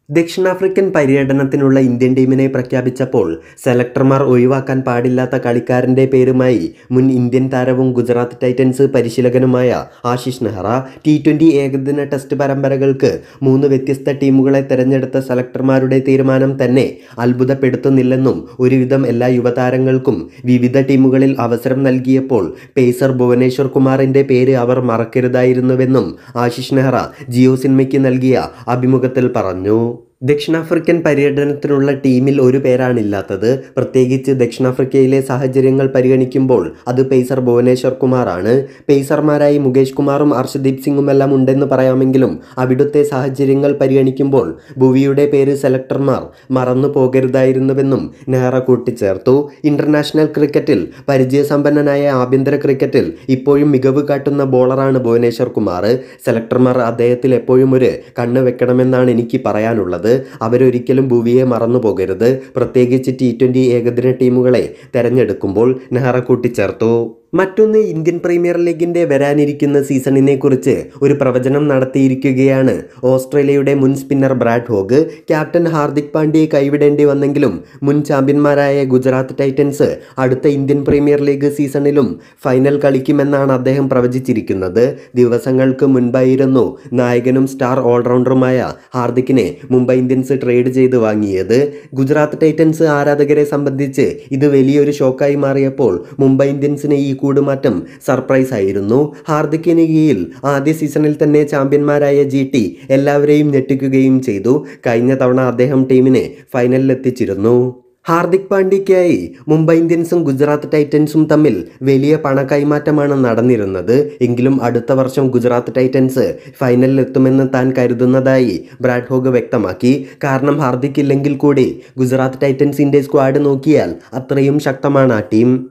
ദക്ഷിണാഫ്രിക്കൻ പര്യടനത്തിനുള്ള ഇന്ത്യൻ ടീമിനെ പ്രഖ്യാപിച്ചപ്പോൾ സെലക്ടർമാർ ഒഴിവാക്കാൻ പാടില്ലാത്ത കളിക്കാരൻ്റെ പേരുമായി മുൻ ഇന്ത്യൻ താരവും ഗുജറാത്ത് ടൈറ്റൻസ് പരിശീലകനുമായ ആശിഷ് നെഹ്റ ടി ട്വൻ്റി ഏകദിന ടെസ്റ്റ് പരമ്പരകൾക്ക് മൂന്ന് വ്യത്യസ്ത ടീമുകളെ തെരഞ്ഞെടുത്ത സെലക്ടർമാരുടെ തീരുമാനം തന്നെ അത്ഭുതപ്പെടുത്തുന്നില്ലെന്നും ഒരുവിധം എല്ലാ യുവതാരങ്ങൾക്കും വിവിധ ടീമുകളിൽ അവസരം നൽകിയപ്പോൾ പേസർ ഭുവനേശ്വർ കുമാറിൻ്റെ പേര് അവർ മറക്കരുതായിരുന്നുവെന്നും ആശിഷ് നെഹ്റ ജിയോ സിനിമയ്ക്ക് നൽകിയ അഭിമുഖത്തിൽ പറഞ്ഞു ദക്ഷിണാഫ്രിക്കൻ പര്യടനത്തിനുള്ള ടീമിൽ ഒരു പേരാണില്ലാത്തത് പ്രത്യേകിച്ച് ദക്ഷിണാഫ്രിക്കയിലെ സാഹചര്യങ്ങൾ പരിഗണിക്കുമ്പോൾ അത് പേസർ ഭുവനേശ്വർ കുമാറാണ് പേസർമാരായി മുകേഷ് കുമാറും അർഷദീപ് സിംഗുമെല്ലാം ഉണ്ടെന്ന് പറയാമെങ്കിലും അവിടുത്തെ സാഹചര്യങ്ങൾ പരിഗണിക്കുമ്പോൾ ഭുവിയുടെ പേര് സെലക്ടർമാർ മറന്നു പോകരുതായിരുന്നുവെന്നും നെഹ്റ കൂട്ടിച്ചേർത്തു ഇന്റർനാഷണൽ ക്രിക്കറ്റിൽ പരിചയസമ്പന്നനായ ആഭ്യന്തര ക്രിക്കറ്റിൽ ഇപ്പോഴും മികവ് കാട്ടുന്ന ബോളറാണ് ഭുവനേശ്വർ കുമാർ സെലക്ടർമാർ അദ്ദേഹത്തിൽ എപ്പോഴും ഒരു കണ്ണ് വെക്കണമെന്നാണ് എനിക്ക് പറയാനുള്ളത് അവരൊരിക്കലും ഭുവിയെ മറന്നു പോകരുത് പ്രത്യേകിച്ച് ടി ട്വൻ്റി ഏകദിന ടീമുകളെ തെരഞ്ഞെടുക്കുമ്പോൾ നെഹ്റ കൂട്ടിച്ചേർത്തു മറ്റൊന്ന് ഇന്ത്യൻ പ്രീമിയർ ലീഗിൻ്റെ വരാനിരിക്കുന്ന സീസണിനെ കുറിച്ച് ഒരു പ്രവചനം നടത്തിയിരിക്കുകയാണ് ഓസ്ട്രേലിയയുടെ മുൻ spinner Brad Hogg captain Hardik പാണ്ഡ്യയെ കൈവിടേണ്ടി വന്നെങ്കിലും മുൻ ചാമ്പ്യന്മാരായ ഗുജറാത്ത് ടൈറ്റൻസ് അടുത്ത ഇന്ത്യൻ പ്രീമിയർ ലീഗ് സീസണിലും ഫൈനൽ കളിക്കുമെന്നാണ് അദ്ദേഹം പ്രവചിച്ചിരിക്കുന്നത് ദിവസങ്ങൾക്ക് മുൻപായിരുന്നു നായകനും സ്റ്റാർ ഓൾറൗണ്ടറുമായ ഹാർദിക്കിനെ മുംബൈ ഇന്ത്യൻസ് ട്രേഡ് ചെയ്ത് വാങ്ങിയത് ഗുജറാത്ത് ടൈറ്റൻസ് ആരാധകരെ സംബന്ധിച്ച് ഇത് വലിയൊരു ഷോക്കായി മാറിയപ്പോൾ മുംബൈ ഇന്ത്യൻസിന് ഈ കൂടുമാറ്റം സർപ്രൈസ് ആയിരുന്നു ഹാർദിക്കിന് കീഴിൽ ആദ്യ സീസണിൽ തന്നെ ചാമ്പ്യന്മാരായ ജി ടി എല്ലാവരെയും ഞെട്ടിക്കുകയും ചെയ്തു കഴിഞ്ഞ തവണ അദ്ദേഹം ടീമിനെ ഫൈനലിലെത്തിച്ചിരുന്നു ഹാർദിക് പാണ്ഡ്യയ്ക്കായി മുംബൈ ഇന്ത്യൻസും ഗുജറാത്ത് ടൈറ്റൻസും തമ്മിൽ വലിയ പണ കൈമാറ്റമാണ് നടന്നിരുന്നത് എങ്കിലും അടുത്ത വർഷം ഗുജറാത്ത് ടൈറ്റൻസ് ഫൈനലിൽ എത്തുമെന്ന് താൻ കരുതുന്നതായി ബ്രാഡ് ഹോഗ് വ്യക്തമാക്കി കാരണം ഹാർദിക് ഇല്ലെങ്കിൽ കൂടി ഗുജറാത്ത് ടൈറ്റൻസിൻ്റെ സ്ക്വാഡ് നോക്കിയാൽ അത്രയും ശക്തമാണ് ആ ടീം